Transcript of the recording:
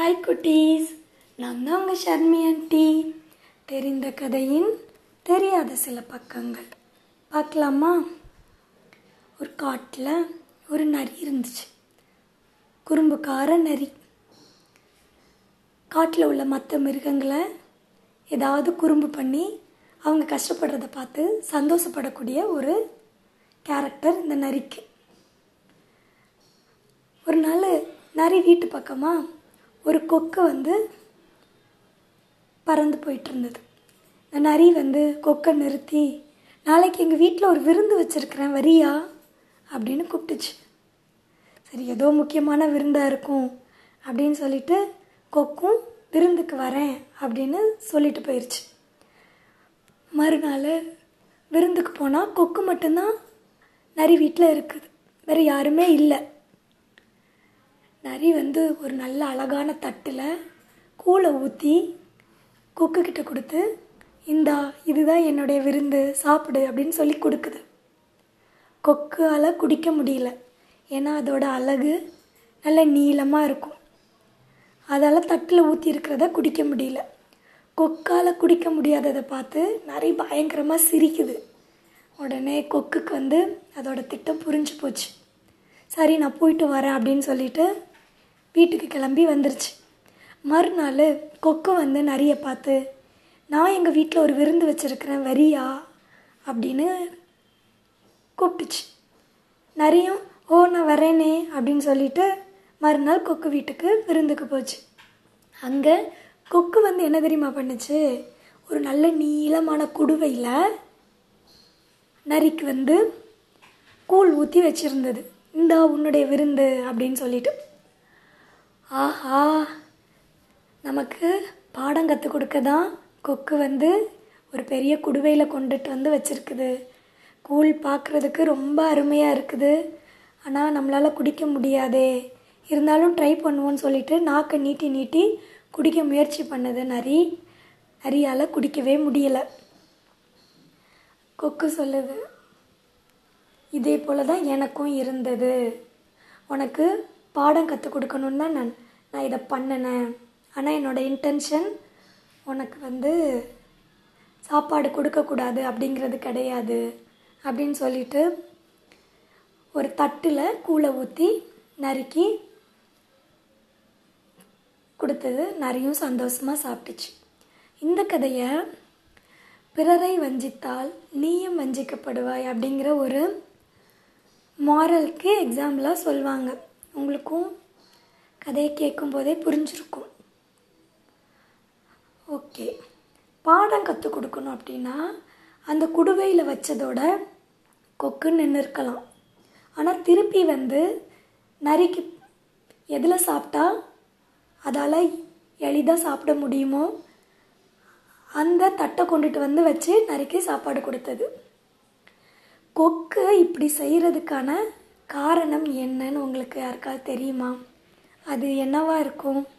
hi குட்டீஸ் நான் தான் உங்கள் ஷர்மி ஆண்டி தெரிந்த கதையின் தெரியாத சில பக்கங்கள் பார்க்கலாமா ஒரு காட்டில் ஒரு நரி இருந்துச்சு குறும்புக்கார நரி காட்டில் உள்ள மற்ற மிருகங்களை ஏதாவது குறும்பு பண்ணி அவங்க கஷ்டப்படுறத பார்த்து சந்தோஷப்படக்கூடிய ஒரு கேரக்டர் இந்த நரிக்கு ஒரு நாள் நரி வீட்டு பக்கமாக ஒரு கொக்கு வந்து பறந்து போயிட்டு இருந்தது இந்த நரி வந்து கொக்கை நிறுத்தி நாளைக்கு எங்கள் வீட்டில் ஒரு விருந்து வச்சுருக்கிறேன் வரியா அப்படின்னு கூப்பிட்டுச்சு சரி ஏதோ முக்கியமான விருந்தாக இருக்கும் அப்படின்னு சொல்லிட்டு கொக்கும் விருந்துக்கு வரேன் அப்படின்னு சொல்லிட்டு போயிடுச்சு மறுநாள் விருந்துக்கு போனால் கொக்கு மட்டும்தான் நரி வீட்டில் இருக்குது வேறு யாருமே இல்லை நரி வந்து ஒரு நல்ல அழகான தட்டில் கூளை ஊற்றி கொக்கு கிட்ட கொடுத்து இந்தா இதுதான் என்னுடைய விருந்து சாப்பிடு அப்படின்னு சொல்லி கொடுக்குது கொக்கால் குடிக்க முடியல ஏன்னா அதோட அழகு நல்ல நீளமாக இருக்கும் அதால் தட்டில் ஊற்றி இருக்கிறத குடிக்க முடியல கொக்கால் குடிக்க முடியாததை பார்த்து நிறைய பயங்கரமாக சிரிக்குது உடனே கொக்குக்கு வந்து அதோட திட்டம் புரிஞ்சு போச்சு சரி நான் போயிட்டு வரேன் அப்படின்னு சொல்லிட்டு வீட்டுக்கு கிளம்பி வந்துருச்சு மறுநாள் கொக்கு வந்து நிறைய பார்த்து நான் எங்கள் வீட்டில் ஒரு விருந்து வச்சுருக்கிறேன் வரியா அப்படின்னு கூப்பிட்டுச்சு நிறையும் ஓ நான் வரேனே அப்படின்னு சொல்லிட்டு மறுநாள் கொக்கு வீட்டுக்கு விருந்துக்கு போச்சு அங்கே கொக்கு வந்து என்ன தெரியுமா பண்ணுச்சு ஒரு நல்ல நீளமான குடுவையில் நரிக்கு வந்து கூழ் ஊற்றி வச்சுருந்தது இந்தா உன்னுடைய விருந்து அப்படின்னு சொல்லிட்டு ஆஹா நமக்கு பாடம் கற்றுக் கொடுக்க தான் கொக்கு வந்து ஒரு பெரிய குடுவையில் கொண்டுட்டு வந்து வச்சுருக்குது கூழ் பார்க்குறதுக்கு ரொம்ப அருமையாக இருக்குது ஆனால் நம்மளால் குடிக்க முடியாதே இருந்தாலும் ட்ரை பண்ணுவோன்னு சொல்லிட்டு நாக்கை நீட்டி நீட்டி குடிக்க முயற்சி பண்ணது நரி நரியால் குடிக்கவே முடியலை கொக்கு சொல்லுது இதே போல தான் எனக்கும் இருந்தது உனக்கு பாடம் கற்றுக் கொடுக்கணுன்னு தான் நான் நான் இதை பண்ணினேன் ஆனால் என்னோடய இன்டென்ஷன் உனக்கு வந்து சாப்பாடு கொடுக்கக்கூடாது அப்படிங்கிறது கிடையாது அப்படின்னு சொல்லிட்டு ஒரு தட்டில் கூளை ஊற்றி நறுக்கி கொடுத்தது நிறையும் சந்தோஷமாக சாப்பிட்டுச்சு இந்த கதையை பிறரை வஞ்சித்தால் நீயும் வஞ்சிக்கப்படுவாய் அப்படிங்கிற ஒரு மாரலுக்கு எக்ஸாம்பிளாக சொல்லுவாங்க உங்களுக்கும் கதையை கேட்கும்போதே புரிஞ்சிருக்கும் ஓகே பாடம் கற்றுக் கொடுக்கணும் அப்படின்னா அந்த குடுவையில் வச்சதோட கொக்கு நின்று இருக்கலாம் ஆனால் திருப்பி வந்து நரிக்கு எதில் சாப்பிட்டா அதால் எளிதாக சாப்பிட முடியுமோ அந்த தட்டை கொண்டுட்டு வந்து வச்சு நரிக்கு சாப்பாடு கொடுத்தது கொக்கு இப்படி செய்கிறதுக்கான காரணம் என்னன்னு உங்களுக்கு யாருக்காவது தெரியுமா அது என்னவா இருக்கும்